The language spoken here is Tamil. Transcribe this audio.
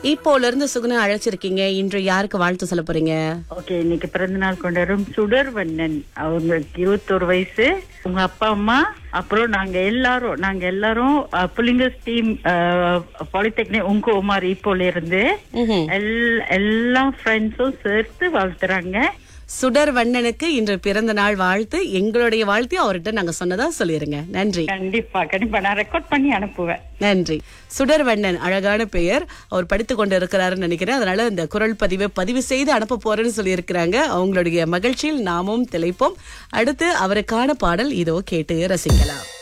இப்போல இருந்து சுகுணா அழைச்சிருக்கீங்க இன்று யாருக்கு வாழ்த்து சொல்ல போறீங்க ஓகே இன்னைக்கு பிறந்த நாள் கொண்டாடும் சுடர்வண்ணன் அவங்களுக்கு இருபத்தோரு வயசு உங்க அப்பா அம்மா அப்புறம் நாங்க எல்லாரும் நாங்க எல்லாரும் அஹ், புலிங்கஸ் டீம் பாலிடெக்னிக் உங்க உமார் இப்போல இருந்து ம்ஹும். எல்- எல்லா ஃப்ரெண்ட்ஸும் சேர்த்து வாழ்த்துறாங்க சுடர் வண்ணனுக்கு இன்று பிறந்த நாள் வாழ்த்து எங்களுடைய வாழ்த்தையும் அவர்கிட்ட நாங்க சொன்னதா சொல்லிருங்க நன்றி கண்டிப்பா கண்டிப்பா நான் ரெக்கார்ட் பண்ணி அனுப்புவேன் நன்றி சுடர் வண்ணன் அழகான பெயர் அவர் படித்துக் கொண்டு இருக்கிறாருன்னு நினைக்கிறேன் அதனால இந்த குரல் பதிவை பதிவு செய்து அனுப்ப போறேன்னு சொல்லி இருக்கிறாங்க அவங்களுடைய மகிழ்ச்சியில் நாமும் திளைப்போம் அடுத்து அவருக்கான பாடல் இதோ கேட்டு ரசிக்கலாம்